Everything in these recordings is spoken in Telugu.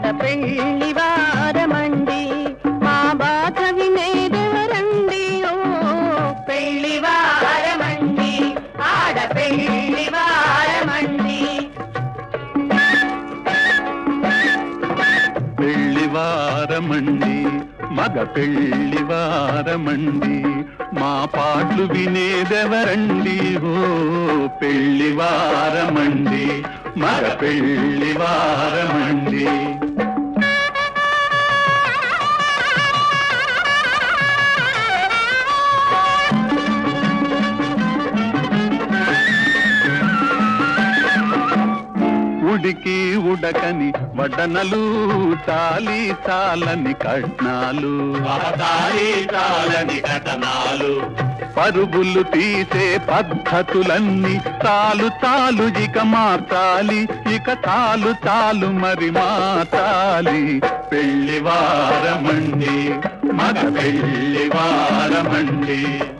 పెళ్లి వారమండి మా బాధ వినేదెవరండి ఓ పెళ్లి వారమండి ఆడ పెళ్లి వారమండి పెళ్లివారమండి మగ పెళ్లివారమండి మా పాటలు వినేదెవరండి ఓ పెళ్లివారమండి మగ పెళ్లివారమండి ఉడికి ఉడకని వడనలు తాలి తాలని కట్నాలు అవతారి చాలని కథనాలు పరుగులు తీసే పద్ధతులన్నీ తాలు తాలు ఇక మార్చాలి ఇక తాలు తాలు మరి మార్చాలి పెళ్లివారమండి మగ పెళ్లివారమండి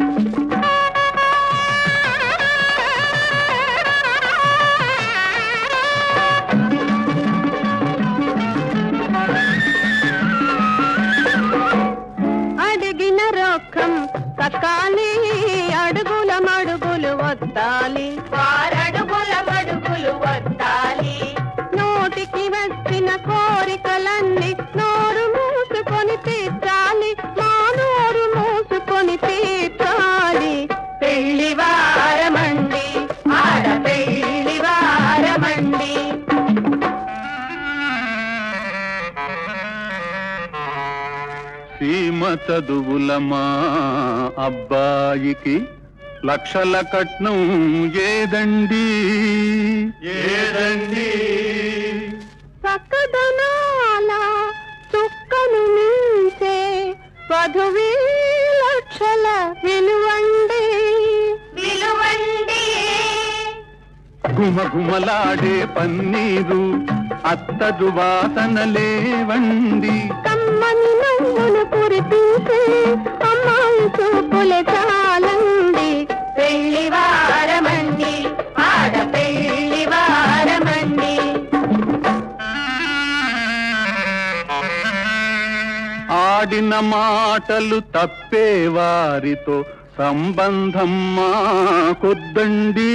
అడిగిన రొక్కం తక్కాలి అడుగుల మడుగులు వత్తాలి ఆరడుగుల మడుగులు వత్తాలి నోటికి వచ్చిన కోరికలన్నీ నోరు మూసుకొని తీర్చాలి మా నోరు మూసుకొని తీర్చాలి పెళ్లి వారమండి ఆడ పెళ్లి వారమండి సీమ చదువుల మా అబ్బాయికి లక్షల కట్నం ఏదండి ఏదండి చక్కదనాల చుక్కను మించే వధువీ లక్షల విలువండి విలువండి గుమగుమలాడే పన్నీరు అత్తదు వాసన లేవండి కమ్మని నవ్వులు కురిపించే అమ్మాయి చూపులే చాలండి పెళ్లి వారమండి ఆడ పెళ్లి వారమండి ఆడిన మాటలు తప్పే వారితో సంబంధం మాకొద్దండి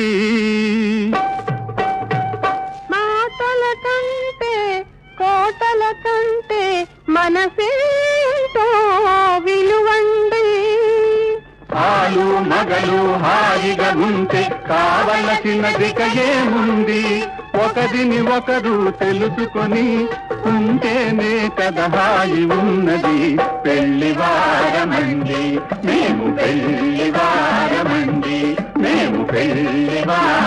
మాటల కంటే కోటల కంటే మనసేంటో విలువండి ఆలు మగలు హాయిగా ఉంటే కావలసినదిక ఏముంది ఒకరిని ఒకరు తెలుసుకొని ఉంటేనే కదా హాయి ఉన్నది పెళ్లి వారమండి మేము పెళ్లి వారమండి మేము పెళ్లి వారమండి